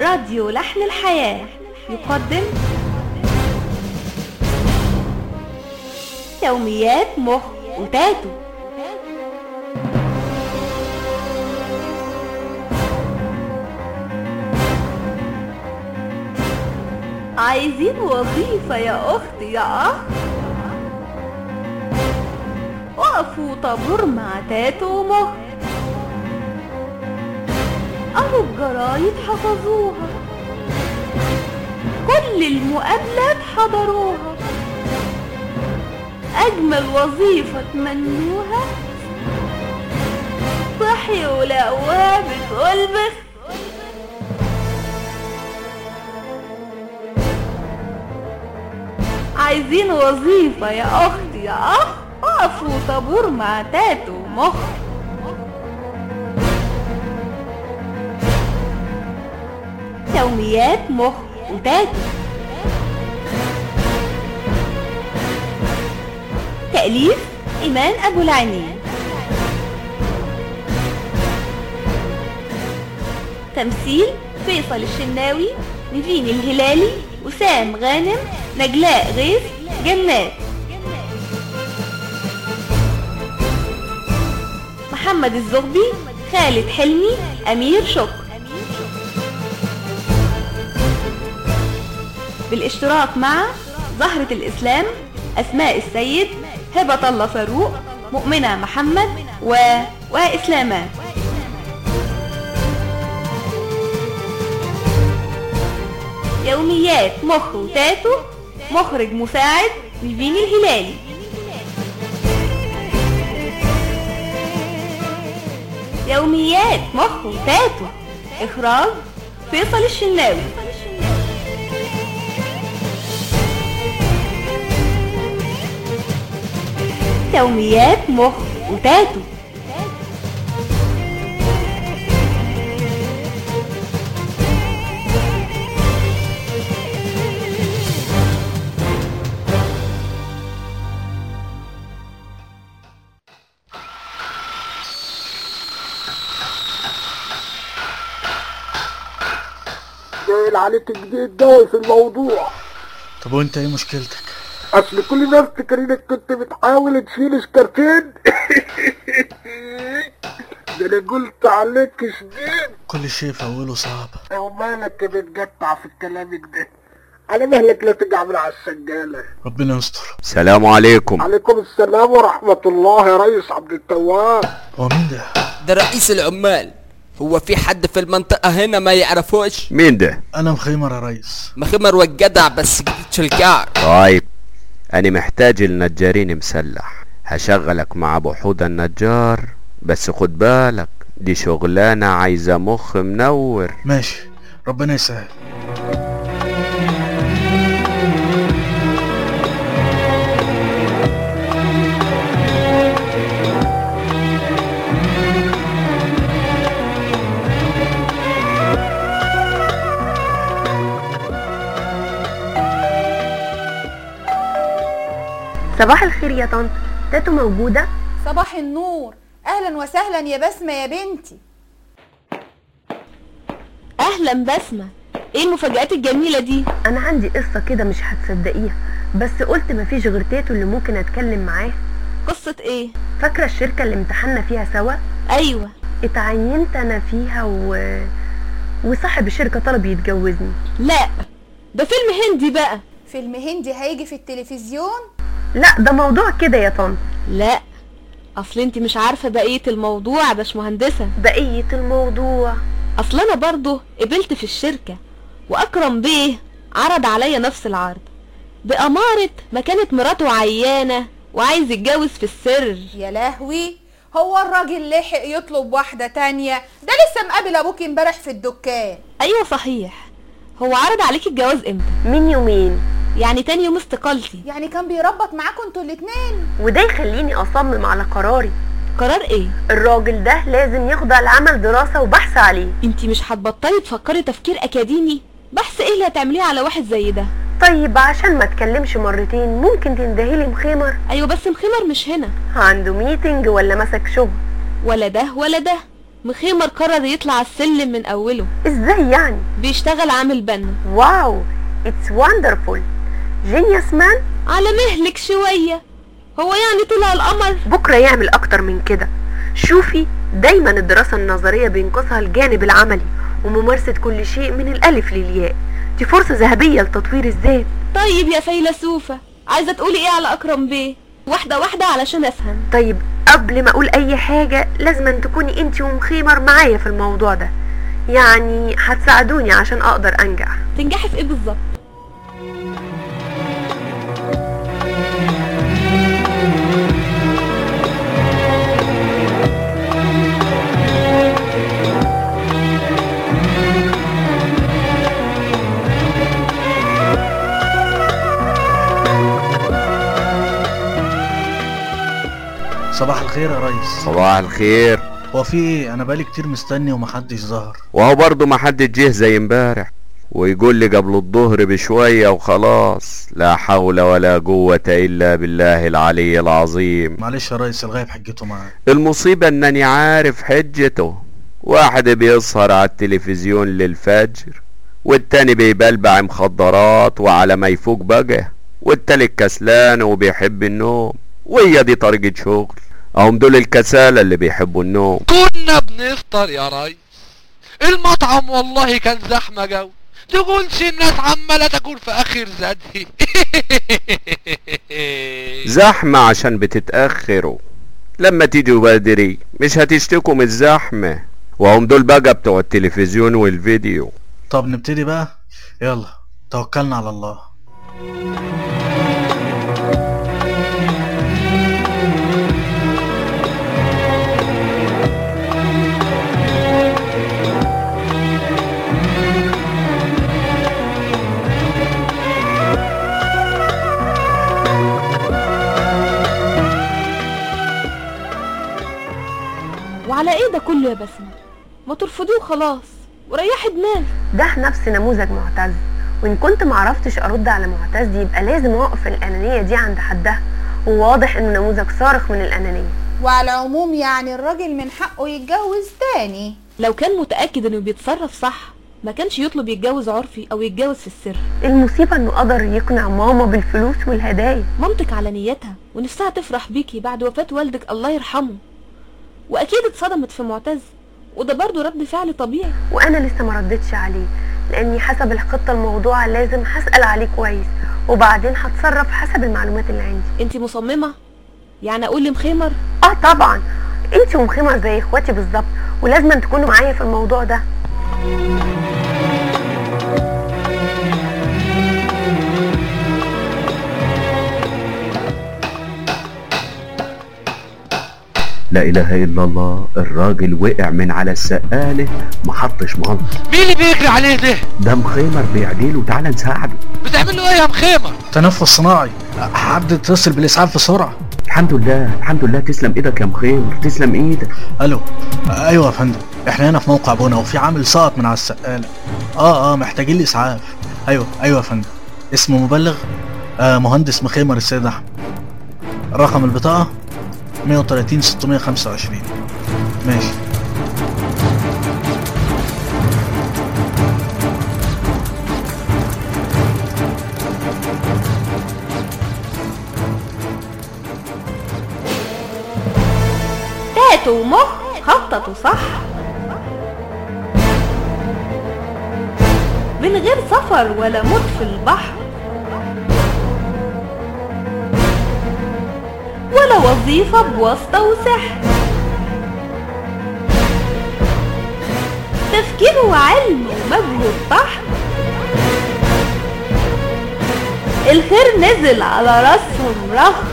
راديو لحن الحياة يقدم يوميات مخ وتاتو عايزين وظيفة يا أختي يا أخ وقفوا طابور مع تاتو ومخ أهو الجرايد حفظوها كل المقابلات حضروها أجمل وظيفة تمنوها صحي ولقوها بتقول بس عايزين وظيفة يا أختي يا أخ وقفوا طابور مع تاتو مخ يوميات مخ وتاتو تأليف إيمان أبو العينين تمثيل فيصل الشناوي نيفين الهلالي وسام غانم نجلاء غيث جنات محمد الزغبي خالد حلمي أمير شكر بالاشتراك مع زهرة الإسلام أسماء السيد هبة الله فاروق مؤمنة محمد و... وإسلامان يوميات مخ وتاتو مخرج مساعد نيفين الهلالي يوميات مخ وتاتو إخراج فيصل الشناوي يوميات مخ وتاتو جاي عليك جديد ده في الموضوع طب وانت ايه مشكلتك اصل كل الناس تكرينك كنت بتحاول تشيل سكرتين ده انا قلت عليك شديد كل شيء في اوله صعب ومالك بتقطع في كلامك ده على مهلك لا تقع من على السجالة ربنا يستر السلام عليكم عليكم السلام ورحمة الله يا ريس عبد التواب هو مين ده ده رئيس العمال هو في حد في المنطقة هنا ما يعرفوش مين ده انا مخيمر يا ريس مخمر والجدع بس جديد شلكار طيب انا محتاج النجارين مسلح هشغلك مع ابو حوده النجار بس خد بالك دي شغلانة عايزة مخ منور ماشي ربنا يسهل صباح الخير يا طنط تاتو موجودة؟ صباح النور اهلا وسهلا يا بسمة يا بنتي أهلا بسمة إيه المفاجآت الجميلة دي؟ أنا عندي قصة كده مش هتصدقيها بس قلت مفيش غير تاتو اللي ممكن أتكلم معاه قصة إيه؟ فاكرة الشركة اللي امتحنا فيها سوا؟ أيوة اتعينت أنا فيها و... وصاحب الشركة طلب يتجوزني لا ده فيلم هندي بقى فيلم هندي هيجي في التلفزيون لا ده موضوع كده يا طنط لا أصل أنت مش عارفة بقية الموضوع يا باشمهندسة بقية الموضوع أصل أنا برضه قبلت في الشركة وأكرم بيه عرض عليا نفس العرض بأمارة ما كانت مراته عيانة وعايز يتجوز في السر يا لهوي هو الراجل لحق يطلب واحدة تانية ده لسه مقابل ابوك امبارح في الدكان أيوة صحيح هو عرض عليك الجواز امتى؟ من يومين يعني تاني يوم استقالتي يعني كان بيربط معاكم انتوا الاتنين وده يخليني أصمم على قراري قرار ايه؟ الراجل ده لازم يخضع لعمل دراسة وبحث عليه انت مش هتبطلي تفكري تفكير أكاديمي؟ بحث ايه اللي هتعمليه على واحد زي ده؟ طيب عشان ما اتكلمش مرتين ممكن تندهيلي مخيمر ايوه بس مخمر مش هنا عنده ميتنج ولا مسك شغل ولا ده ولا ده مخيمر قرر يطلع السلم من اوله ازاي يعني بيشتغل عامل بنا واو اتس وندرفول جينيوس مان على مهلك شوية هو يعني طلع القمر بكرة يعمل أكتر من كده شوفي دايما الدراسة النظرية بينقصها الجانب العملي وممارسة كل شيء من الألف للياء دي فرصة ذهبية لتطوير الذات طيب يا فيلسوفة عايزة تقولي ايه على اكرم بيه واحدة واحدة علشان افهم طيب قبل ما أقول أي حاجة لازم أن تكوني أنت ومخيمر معايا في الموضوع ده يعني هتساعدوني عشان أقدر أنجح تنجحي في ايه بالظبط صباح الخير يا ريس صباح الخير هو في ايه انا بقالي كتير مستني ومحدش ظهر وهو برضه ما حد جه زي امبارح ويقول لي قبل الظهر بشوية وخلاص لا حول ولا قوة إلا بالله العلي العظيم معلش يا ريس الغايب حجته معاك المصيبة انني عارف حجته واحد بيسهر على التلفزيون للفجر والتاني بيبلبع مخدرات وعلى ما يفوق بقى والتالت كسلان وبيحب النوم وهي دي طريقة شغل اهم دول الكسالى اللي بيحبوا النوم كنا بنفطر يا ريس المطعم والله كان زحمة جو تقولش الناس عمالة تاكل في اخر زادي زحمة عشان بتتأخروا لما تيجوا بدري مش هتشتكوا من الزحمة وهم دول بقى بتوع التلفزيون والفيديو طب نبتدي بقى يلا توكلنا على الله وعلى ايه ده كله يا بسمة ما ترفضوه خلاص وريحي دماغي ده نفس نموذج معتز وإن كنت معرفتش أرد على معتز يبقى لازم أوقف الأنانية دي عند حدها وواضح إنه نموذج صارخ من الأنانية وعلى العموم يعني الراجل من حقه يتجوز تاني لو كان متأكد انه بيتصرف صح ما كانش يطلب يتجوز عرفي او يتجوز في السر المصيبة إنه قدر يقنع ماما بالفلوس والهدايا مامتك على نيتها ونفسها تفرح بيكي بعد وفاة والدك الله يرحمه واكيد اتصدمت في معتز وده برضه رد فعل طبيعي وأنا لسه ما ردتش عليه لأني حسب الخطة الموضوع لازم هسأل عليه كويس وبعدين هتصرف حسب المعلومات اللي عندي انتي مصممة يعني اقول لمخيمر اه طبعا انت ومخيمر زي اخواتي بالظبط ولازم تكونوا معايا في الموضوع ده لا اله الا الله الراجل وقع من على السقالة ما حطش ملط مين اللي بيجري عليه ده ده مخيمر بيعديله تعالى نساعده بتعمل له ايه يا مخيمر تنفس صناعي حد اتصل بالاسعاف بسرعه الحمد لله الحمد لله تسلم ايدك يا مخيمر تسلم ايدك الو ايوه يا فندم احنا هنا في موقع بونا وفي عامل سقط من على السقاله اه اه محتاجين لي اسعاف ايوه ايوه يا فندم اسم مبلغ آه مهندس مخيمر السيد احمد رقم البطاقه 130 625 ماشي تاتو ومخ خططوا صح من غير سفر ولا موت في البحر ولا وظيفة بواسطة وسحر تفكير وعلم ومجهود بحر الخير نزل على راسهم رخ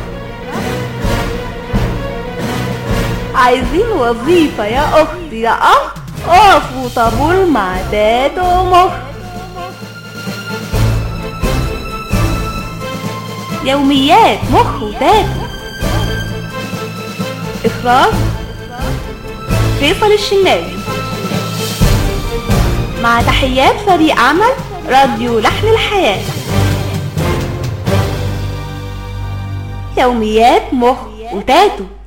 عايزين وظيفة يا أختي يا أخ اقفوا طابور مع تاتو ومخ يوميات مخ وتاتو إخراج فيصل الشناوي مع تحيات فريق عمل راديو لحن الحياة يوميات مخ وتاتو